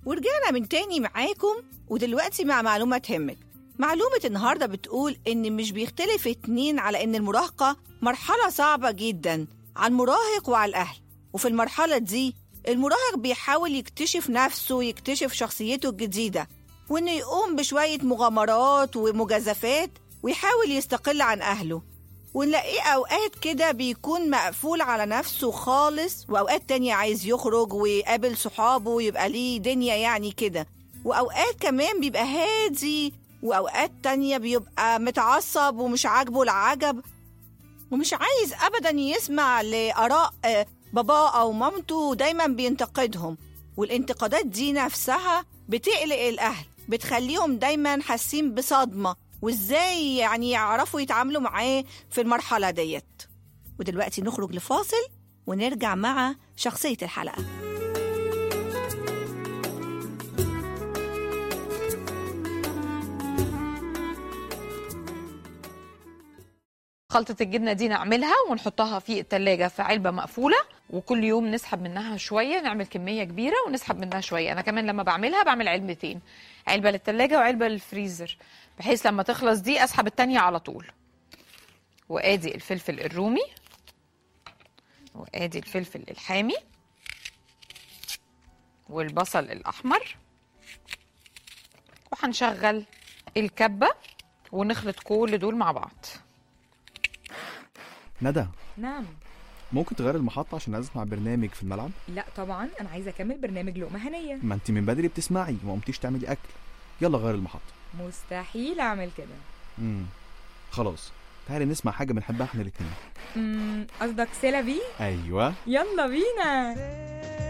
ورجعنا من تاني معاكم ودلوقتي مع معلومة تهمك معلومة النهاردة بتقول إن مش بيختلف اتنين على إن المراهقة مرحلة صعبة جدا على المراهق وعلى الأهل وفي المرحلة دي المراهق بيحاول يكتشف نفسه ويكتشف شخصيته الجديدة وإنه يقوم بشوية مغامرات ومجازفات ويحاول يستقل عن أهله ونلاقيه أوقات كده بيكون مقفول على نفسه خالص وأوقات تانية عايز يخرج ويقابل صحابه ويبقى ليه دنيا يعني كده وأوقات كمان بيبقى هادي وأوقات تانية بيبقى متعصب ومش عاجبه العجب ومش عايز أبدا يسمع لآراء آه، باباه أو مامته دايما بينتقدهم والانتقادات دي نفسها بتقلق الأهل بتخليهم دايما حاسين بصدمة وإزاي يعني يعرفوا يتعاملوا معاه في المرحلة ديت ودلوقتي نخرج لفاصل ونرجع مع شخصية الحلقة خلطة الجبنة دي نعملها ونحطها في التلاجة في علبة مقفولة وكل يوم نسحب منها شوية نعمل كمية كبيرة ونسحب منها شوية أنا كمان لما بعملها بعمل علبتين علبة للتلاجة وعلبة للفريزر بحيث لما تخلص دي أسحب التانية على طول وآدي الفلفل الرومي وآدي الفلفل الحامي والبصل الأحمر وهنشغل الكبة ونخلط كل دول مع بعض ندى نعم ممكن تغير المحطة عشان عايز اسمع برنامج في الملعب لا طبعا انا عايزه اكمل برنامج لقمه هنيه ما انت من بدري بتسمعي وما قمتيش تعملي اكل يلا غير المحطة مستحيل اعمل كده امم خلاص تعالي نسمع حاجة بنحبها احنا الاتنين أمم، قصدك سيلا بي ايوه يلا بينا